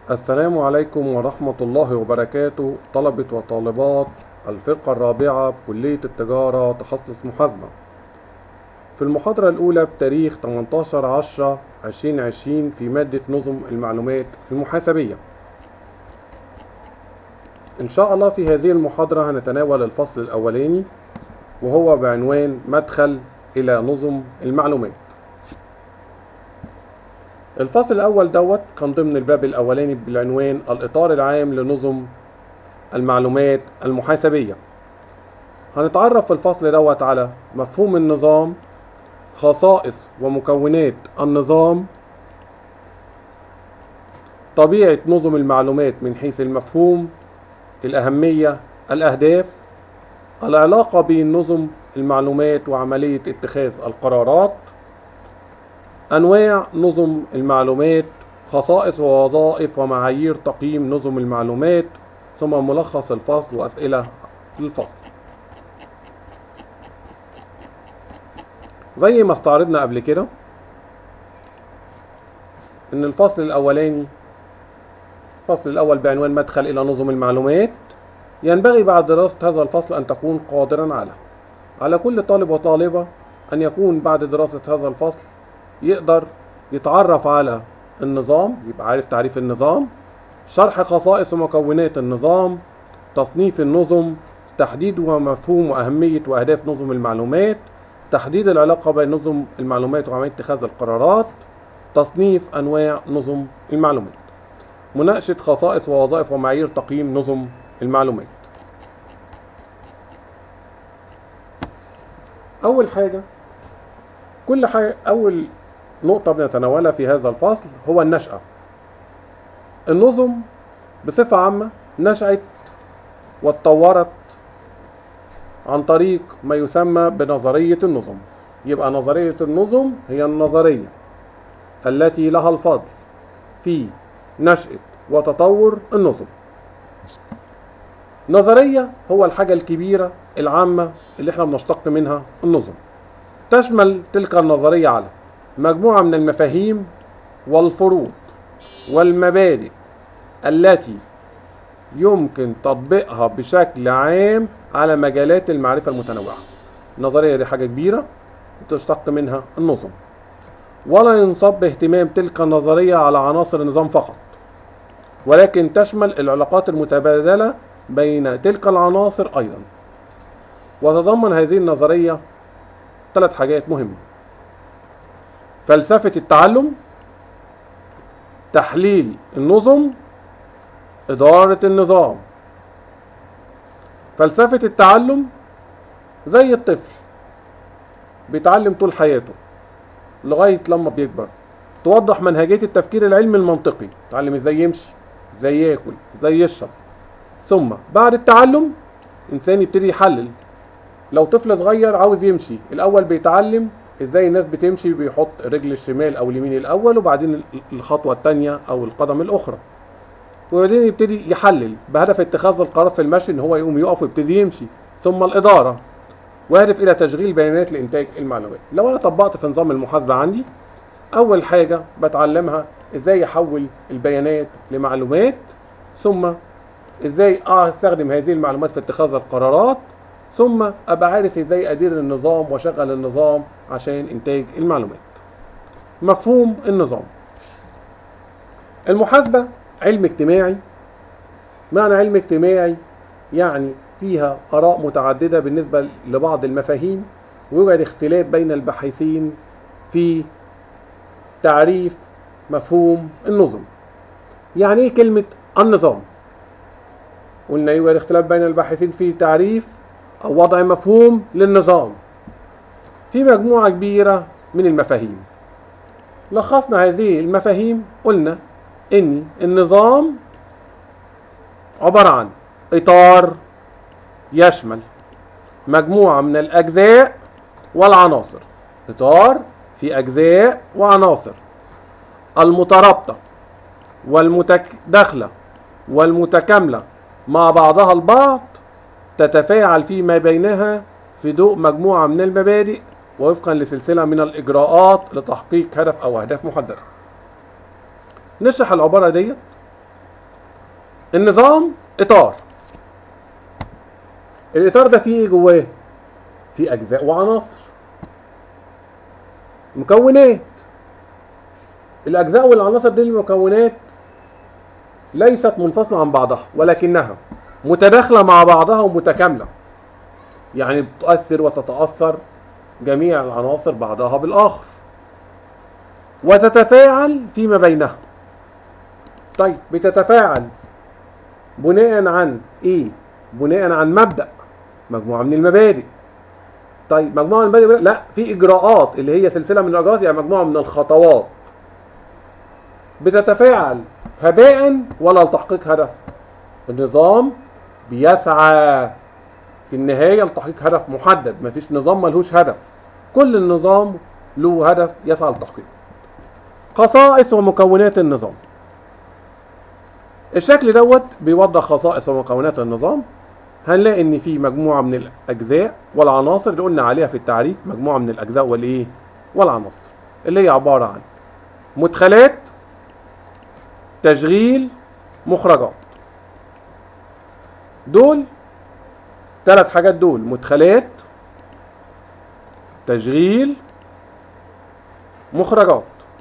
السلام عليكم ورحمة الله وبركاته طلبة وطالبات الفرقة الرابعة بكلية التجارة تخصص محاسبة في المحاضرة الأولى بتاريخ 18 10 2020 في مادة نظم المعلومات المحاسبية إن شاء الله في هذه المحاضرة هنتناول الفصل الأولاني وهو بعنوان مدخل إلى نظم المعلومات الفصل الأول دوت كان ضمن الباب الأولاني بالعنوان الإطار العام لنظم المعلومات المحاسبية هنتعرف في الفصل دوت على مفهوم النظام خصائص ومكونات النظام طبيعة نظم المعلومات من حيث المفهوم الأهمية الأهداف العلاقة بين نظم المعلومات وعملية اتخاذ القرارات أنواع نظم المعلومات خصائص ووظائف ومعايير تقييم نظم المعلومات ثم ملخص الفصل وأسئلة للفصل زي ما استعرضنا قبل كده ان الفصل الاولاني الفصل الاول بعنوان مدخل الى نظم المعلومات ينبغي بعد دراسة هذا الفصل ان تكون قادرا على على كل طالب وطالبة ان يكون بعد دراسة هذا الفصل يقدر يتعرف على النظام يبقى عارف تعريف النظام شرح خصائص ومكونات النظام تصنيف النظم تحديد ومفهوم وأهمية وأهداف نظم المعلومات تحديد العلاقة بين نظم المعلومات وعملية اتخاذ القرارات تصنيف أنواع نظم المعلومات مناقشة خصائص ووظائف ومعايير تقييم نظم المعلومات أول حاجة كل حاجة أول نقطة بنتناولها في هذا الفصل هو النشأة النظم بصفة عامة نشأت واتطورت عن طريق ما يسمى بنظرية النظم يبقى نظرية النظم هي النظرية التي لها الفضل في نشأة وتطور النظم نظرية هو الحاجة الكبيرة العامة اللي احنا بنشتق منها النظم تشمل تلك النظرية على مجموعة من المفاهيم والفروض والمبادئ التي يمكن تطبيقها بشكل عام على مجالات المعرفة المتنوعة النظرية دي حاجة كبيرة تشتق منها النظم ولا ينصب اهتمام تلك النظرية على عناصر النظام فقط ولكن تشمل العلاقات المتبادلة بين تلك العناصر أيضا وتتضمن هذه النظرية ثلاث حاجات مهمة فلسفة التعلم تحليل النظم إدارة النظام فلسفة التعلم زي الطفل بيتعلم طول حياته لغاية لما بيكبر توضح منهجية التفكير العلمي المنطقي يتعلم ازاي يمشي ازاي ياكل ازاي يشرب ثم بعد التعلم انسان يبتدي يحلل لو طفل صغير عاوز يمشي الاول بيتعلم ازاي الناس بتمشي بيحط الرجل الشمال او اليمين الاول وبعدين الخطوه الثانيه او القدم الاخرى وبعدين يبتدي يحلل بهدف اتخاذ القرار في المشي ان هو يقوم يقف ويبتدي يمشي ثم الاداره وهدف الى تشغيل بيانات لانتاج المعلومات لو انا طبقت في نظام المحاسبه عندي اول حاجه بتعلمها ازاي احول البيانات لمعلومات ثم ازاي استخدم هذه المعلومات في اتخاذ القرارات ثم ابقى عارف ازاي ادير النظام واشغل النظام عشان انتاج المعلومات مفهوم النظام المحاسبه علم اجتماعي معنى علم اجتماعي يعني فيها اراء متعدده بالنسبه لبعض المفاهيم ويوجد اختلاف بين الباحثين في تعريف مفهوم النظم يعني ايه كلمه النظام قلنا يوجد اختلاف بين الباحثين في تعريف أو وضع مفهوم للنظام في مجموعة كبيرة من المفاهيم لخصنا هذه المفاهيم قلنا إن النظام عبارة عن إطار يشمل مجموعة من الأجزاء والعناصر إطار في أجزاء وعناصر المترابطة والمتداخلة والمتكاملة مع بعضها البعض تتفاعل فيما بينها في ضوء مجموعة من المبادئ ووفقا لسلسلة من الإجراءات لتحقيق هدف أو أهداف محددة نشرح العبارة ديت النظام اطار الاطار ده فيه ايه جواه فيه اجزاء وعناصر مكونات الاجزاء والعناصر دي المكونات ليست منفصله عن بعضها ولكنها متداخله مع بعضها ومتكامله يعني بتؤثر وتتاثر جميع العناصر بعضها بالاخر وتتفاعل فيما بينها طيب بتتفاعل بناء عن ايه بناء عن مبدا مجموعه من المبادئ طيب مجموعه من المبادئ لا في اجراءات اللي هي سلسله من الاجراءات يعني مجموعه من الخطوات بتتفاعل هباء ولا لتحقيق هدف النظام بيسعى في النهايه لتحقيق هدف محدد مفيش نظام ملهوش هدف كل النظام له هدف يسعى لتحقيقه خصائص ومكونات النظام الشكل دوت بيوضح خصائص ومكونات النظام هنلاقي ان في مجموعه من الاجزاء والعناصر اللي قلنا عليها في التعريف مجموعه من الاجزاء والايه والعناصر اللي هي عباره عن مدخلات تشغيل مخرجات دول ثلاث حاجات دول مدخلات تشغيل مخرجات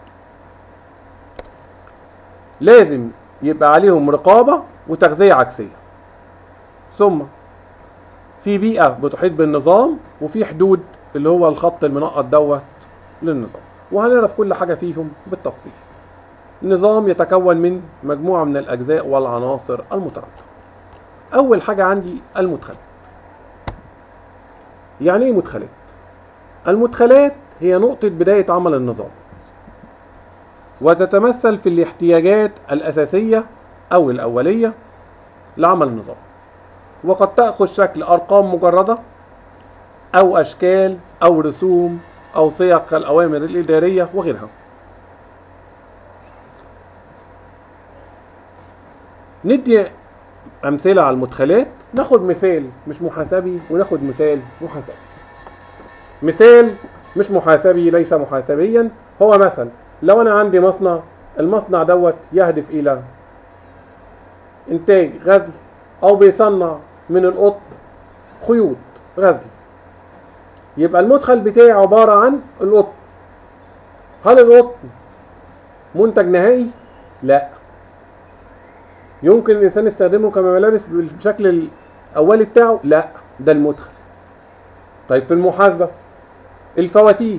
لازم يبقى عليهم رقابة وتغذية عكسية ثم في بيئة بتحيط بالنظام وفي حدود اللي هو الخط المنقط دوت للنظام وهنعرف كل حاجة فيهم بالتفصيل النظام يتكون من مجموعة من الأجزاء والعناصر المترابطة أول حاجة عندي المدخلات يعني إيه مدخلات؟ المدخلات هي نقطة بداية عمل النظام وتتمثل في الاحتياجات الأساسية أو الأولية لعمل النظام وقد تأخذ شكل أرقام مجردة أو أشكال أو رسوم أو صيغ كالأوامر الإدارية وغيرها ندي أمثلة على المدخلات ناخد مثال مش محاسبي وناخد مثال محاسبي مثال مش محاسبي ليس محاسبيا هو مثل لو انا عندي مصنع المصنع دوت يهدف الى انتاج غزل او بيصنع من القطن خيوط غزل يبقى المدخل بتاعي عبارة عن القطن هل القطن منتج نهائي؟ لا يمكن الانسان يستخدمه كملابس بالشكل الاولي بتاعه؟ لا ده المدخل طيب في المحاسبة الفواتير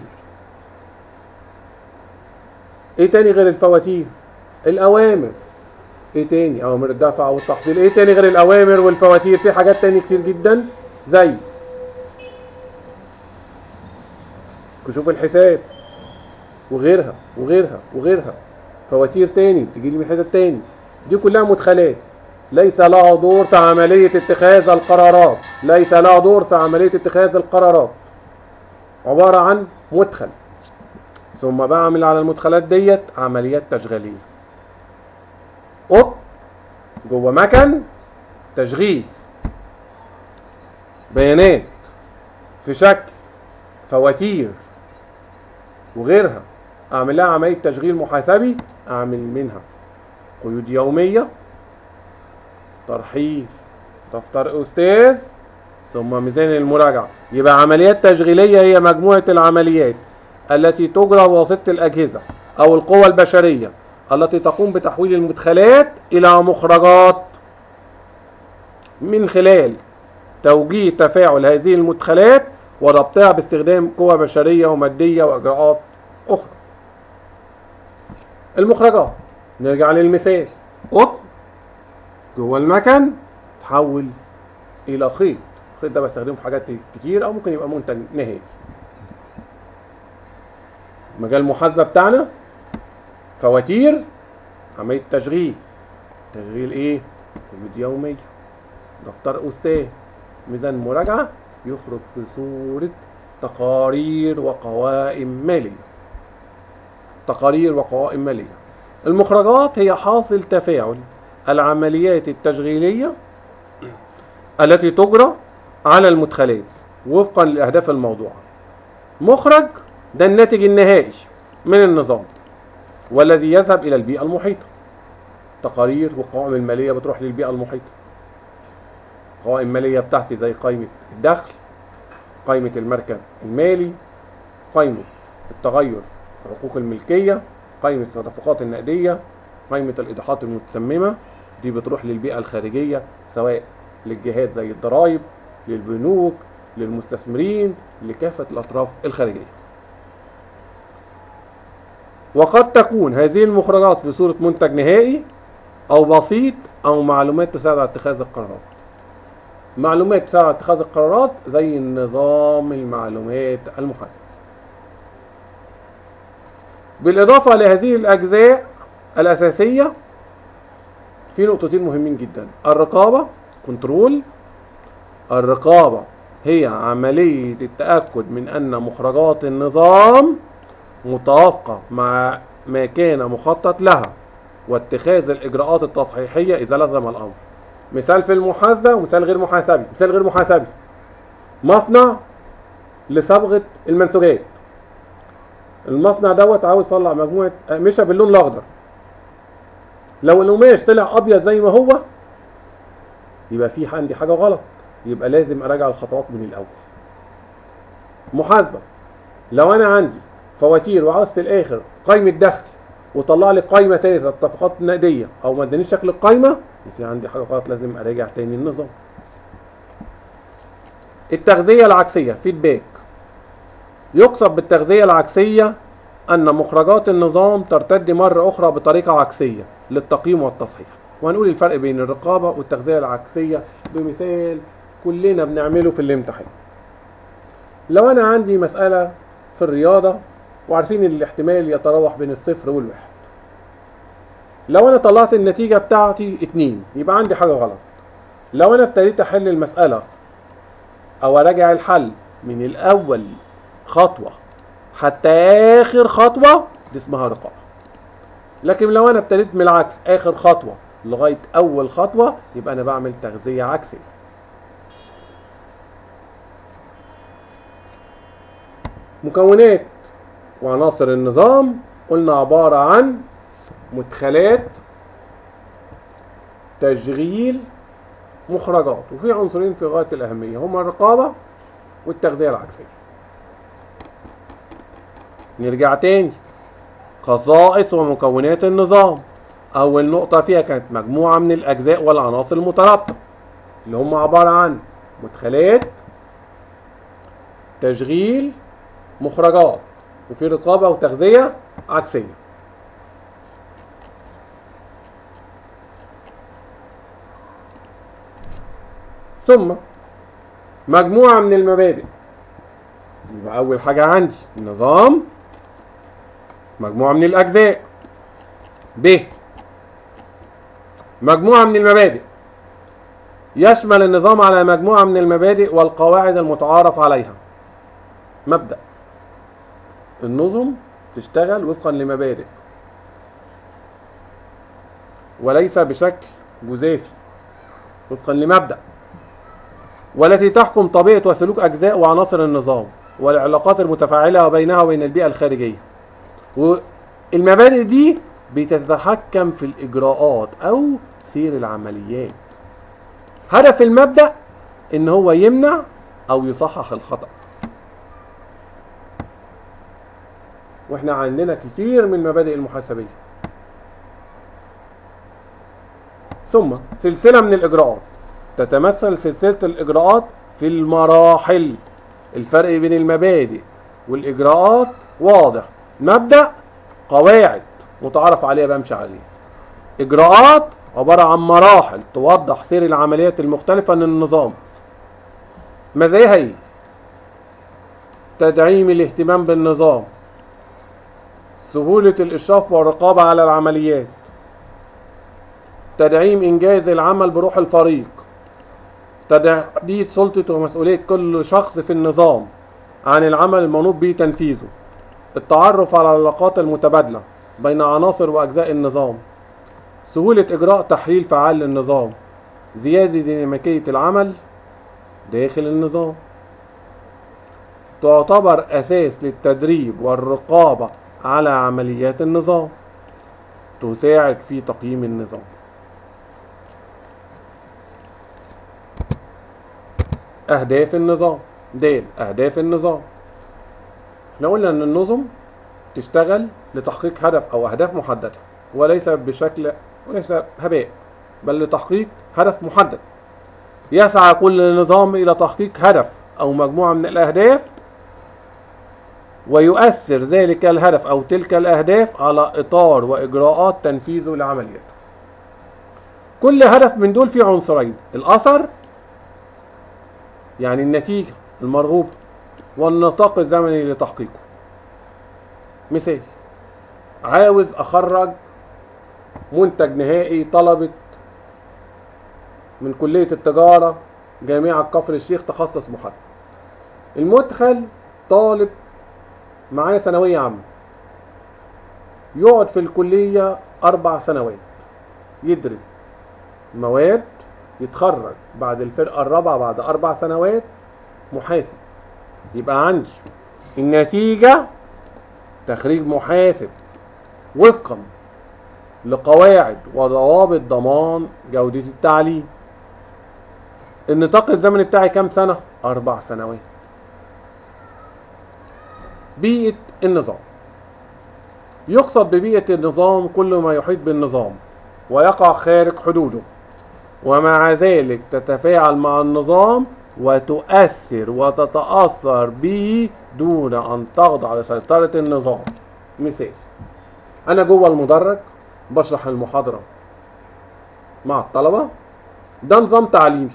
ايه تاني غير الفواتير الاوامر ايه تاني اوامر الدفع والتحصيل ايه تاني غير الاوامر والفواتير في حاجات تاني كتير جدا زي كشوف الحساب وغيرها وغيرها وغيرها فواتير تاني بتجي لي من حتت تاني دي كلها مدخلات ليس لها دور في عملية اتخاذ القرارات ليس لها دور في عملية اتخاذ القرارات عبارة عن مدخل ثم بعمل على المدخلات ديت عمليات تشغيليه قط جوه مكن تشغيل بيانات في شكل فواتير وغيرها اعمل لها عمليه تشغيل محاسبي اعمل منها قيود يوميه ترحيل دفتر استاذ ثم ميزان المراجعه يبقى عمليات تشغيليه هي مجموعه العمليات التي تجرى بواسطة الأجهزة أو القوى البشرية التي تقوم بتحويل المدخلات إلى مخرجات من خلال توجيه تفاعل هذه المدخلات وربطها باستخدام قوى بشرية ومادية وإجراءات أخرى المخرجات نرجع للمثال قطن جوه المكن تحول إلى خيط الخيط ده بستخدمه في حاجات كتير أو ممكن يبقى منتج نهائي مجال المحاسبه بتاعنا فواتير عمليه تشغيل تشغيل ايه قيود يوميه دفتر استاذ ميزان مراجعه يخرج في صوره تقارير وقوائم ماليه تقارير وقوائم ماليه المخرجات هي حاصل تفاعل العمليات التشغيليه التي تجرى على المدخلات وفقا للاهداف الموضوعه مخرج ده الناتج النهائي من النظام والذي يذهب إلى البيئة المحيطة تقارير والقوائم الماليه بتروح للبيئه المحيطه قوائم ماليه بتاعتي زي قائمه الدخل قائمه المركز المالي قائمه التغير في حقوق الملكيه قائمه التدفقات النقديه قائمه الايضاحات المتممه دي بتروح للبيئه الخارجيه سواء للجهات زي الضرائب للبنوك للمستثمرين لكافه الاطراف الخارجيه وقد تكون هذه المخرجات في صورة منتج نهائي أو بسيط أو معلومات تساعد على اتخاذ القرارات. معلومات تساعد على اتخاذ القرارات زي نظام المعلومات المحاسبة. بالإضافة لهذه الأجزاء الأساسية في نقطتين مهمين جدا الرقابة كنترول الرقابة هي عملية التأكد من أن مخرجات النظام متوافقة مع ما كان مخطط لها واتخاذ الإجراءات التصحيحية إذا لزم الأمر مثال في المحاسبة ومثال غير محاسبي مثال غير محاسبي مصنع لصبغة المنسوجات المصنع دوت عاوز يطلع مجموعة أقمشة باللون الأخضر لو القماش طلع أبيض زي ما هو يبقى في عندي حاجة غلط يبقى لازم أراجع الخطوات من الأول محاسبة لو أنا عندي فواتير وعاوز في الاخر قائمه دخل وطلع لي قائمه ثالثه اتفاقات نقديه او ما ادانيش شكل القائمه في عندي حاجه غلط لازم اراجع تاني النظام التغذيه العكسيه فيدباك يقصد بالتغذيه العكسيه ان مخرجات النظام ترتد مره اخرى بطريقه عكسيه للتقييم والتصحيح وهنقول الفرق بين الرقابه والتغذيه العكسيه بمثال كلنا بنعمله في الامتحان لو انا عندي مساله في الرياضه وعارفين ان الاحتمال يتراوح بين الصفر والواحد لو انا طلعت النتيجة بتاعتي اتنين يبقى عندي حاجة غلط لو انا ابتديت احل المسألة او اراجع الحل من الاول خطوة حتى اخر خطوة دي اسمها رقابة لكن لو انا ابتديت من العكس اخر خطوة لغاية اول خطوة يبقى انا بعمل تغذية عكسية مكونات وعناصر النظام قلنا عبارة عن مدخلات تشغيل مخرجات وفي عنصرين في غاية الأهمية هما الرقابة والتغذية العكسية نرجع تاني خصائص ومكونات النظام أول نقطة فيها كانت مجموعة من الأجزاء والعناصر المترابطة اللي هم عبارة عن مدخلات تشغيل مخرجات وفي رقابة وتغذية عكسية ثم مجموعة من المبادئ يبقى أول حاجة عندي النظام مجموعة من الأجزاء ب مجموعة من المبادئ يشمل النظام على مجموعة من المبادئ والقواعد المتعارف عليها مبدأ النظم تشتغل وفقا لمبادئ وليس بشكل جزافي وفقا لمبدأ والتي تحكم طبيعة وسلوك أجزاء وعناصر النظام والعلاقات المتفاعلة بينها وبين البيئة الخارجية والمبادئ دي بتتحكم في الإجراءات أو سير العمليات هدف المبدأ إن هو يمنع أو يصحح الخطأ واحنا عندنا كتير من المبادئ المحاسبية ثم سلسلة من الإجراءات تتمثل سلسلة الإجراءات في المراحل الفرق بين المبادئ والإجراءات واضح مبدأ قواعد متعارف عليها بمشي عليها إجراءات عبارة عن مراحل توضح سير العمليات المختلفة من النظام مزاياها ايه؟ تدعيم الاهتمام بالنظام سهولة الإشراف والرقابة على العمليات تدعيم إنجاز العمل بروح الفريق تحديد سلطة ومسؤولية كل شخص في النظام عن العمل المنوط به تنفيذه التعرف على العلاقات المتبادلة بين عناصر وأجزاء النظام سهولة إجراء تحليل فعال للنظام زيادة ديناميكية العمل داخل النظام تعتبر أساس للتدريب والرقابة على عمليات النظام تساعد في تقييم النظام أهداف النظام د أهداف النظام احنا قلنا إن النظم تشتغل لتحقيق هدف أو أهداف محددة وليس بشكل وليس هباء بل لتحقيق هدف محدد يسعى كل نظام إلى تحقيق هدف أو مجموعة من الأهداف ويؤثر ذلك الهدف أو تلك الأهداف على إطار وإجراءات تنفيذه لعملياته كل هدف من دول فيه عنصرين الأثر يعني النتيجة المرغوبة والنطاق الزمني لتحقيقه مثال عاوز أخرج منتج نهائي طلبة من كلية التجارة جامعة كفر الشيخ تخصص محاسبة المدخل طالب معاه ثانوية عامة يقعد في الكلية أربع سنوات يدرس مواد يتخرج بعد الفرقة الرابعة بعد أربع سنوات محاسب يبقى عندي النتيجة تخريج محاسب وفقا لقواعد وضوابط ضمان جودة التعليم النطاق الزمني بتاعي كام سنة؟ أربع سنوات بيئة النظام يقصد ببيئة النظام كل ما يحيط بالنظام ويقع خارج حدوده ومع ذلك تتفاعل مع النظام وتؤثر وتتأثر به دون أن تخضع لسيطرة النظام مثال أنا جوه المدرج بشرح المحاضرة مع الطلبة ده نظام تعليمي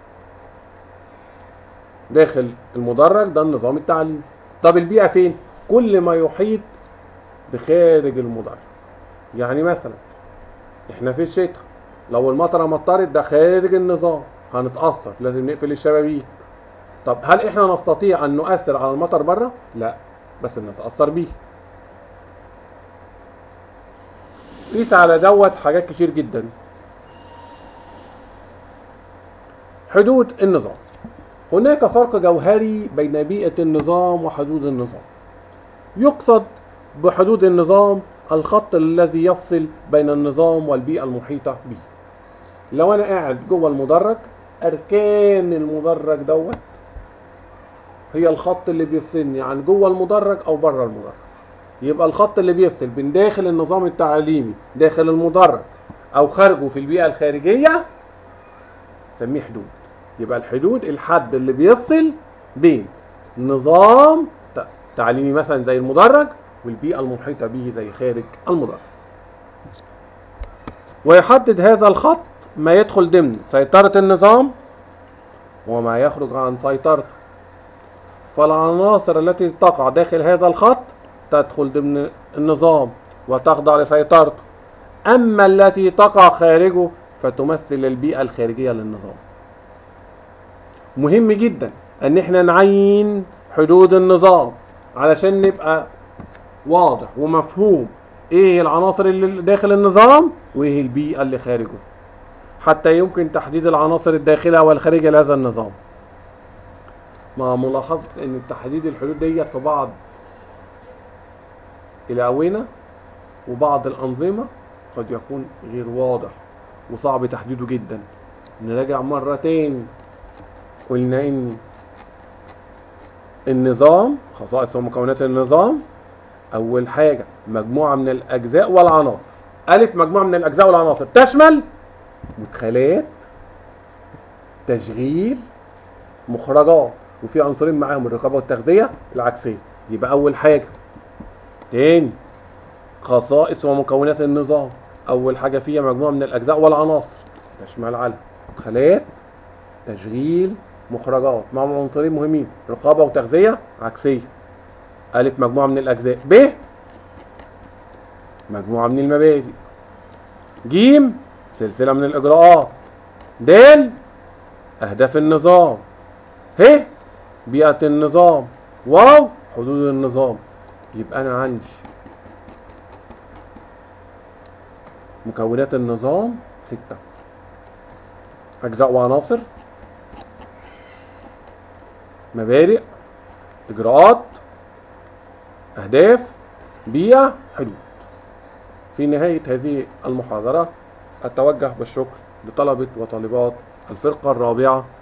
داخل المدرج ده النظام التعليمي طب البيئة فين؟ كل ما يحيط بخارج المدرج يعني مثلا احنا في الشتاء لو المطره مطرت ده خارج النظام هنتأثر لازم نقفل الشبابيك طب هل احنا نستطيع ان نؤثر على المطر بره؟ لا بس نتأثر بيه قيس على دوت حاجات كتير جدا حدود النظام هناك فرق جوهري بين بيئة النظام وحدود النظام يقصد بحدود النظام الخط الذي يفصل بين النظام والبيئة المحيطة به لو أنا قاعد جوه المدرج أركان المدرج دوت هي الخط اللي بيفصلني عن جوه المدرج أو بره المدرج يبقى الخط اللي بيفصل بين داخل النظام التعليمي داخل المدرج أو خارجه في البيئة الخارجية سميه حدود يبقى الحدود الحد اللي بيفصل بين نظام تعليمي مثلا زي المدرج والبيئة المحيطة به زي خارج المدرج ويحدد هذا الخط ما يدخل ضمن سيطرة النظام وما يخرج عن سيطرته فالعناصر التي تقع داخل هذا الخط تدخل ضمن النظام وتخضع لسيطرته أما التي تقع خارجه فتمثل البيئة الخارجية للنظام مهم جدا ان احنا نعين حدود النظام علشان نبقى واضح ومفهوم ايه العناصر اللي داخل النظام وايه البيئة اللي خارجه حتى يمكن تحديد العناصر الداخلة والخارجة لهذا النظام مع ملاحظة ان تحديد الحدود ديت في بعض الأونة وبعض الأنظمة قد يكون غير واضح وصعب تحديده جدا نراجع مرة تاني قلنا ان النظام خصائص ومكونات النظام اول حاجه مجموعه من الاجزاء والعناصر الف مجموعه من الاجزاء والعناصر تشمل مدخلات تشغيل مخرجات وفي عنصرين معاهم الرقابه والتغذيه العكسيه يبقى اول حاجه تاني خصائص ومكونات النظام اول حاجه فيها مجموعه من الاجزاء والعناصر تشمل على مدخلات تشغيل مخرجات معهم عنصرين مهمين رقابه وتغذيه عكسيه الف مجموعه من الاجزاء ب مجموعه من المبادئ ج سلسله من الاجراءات د اهداف النظام ه بيئه النظام واو حدود النظام يبقى انا عندي مكونات النظام ستة أجزاء وعناصر مبادئ إجراءات أهداف بيئة حدود في نهاية هذه المحاضرة أتوجه بالشكر لطلبة وطالبات الفرقة الرابعة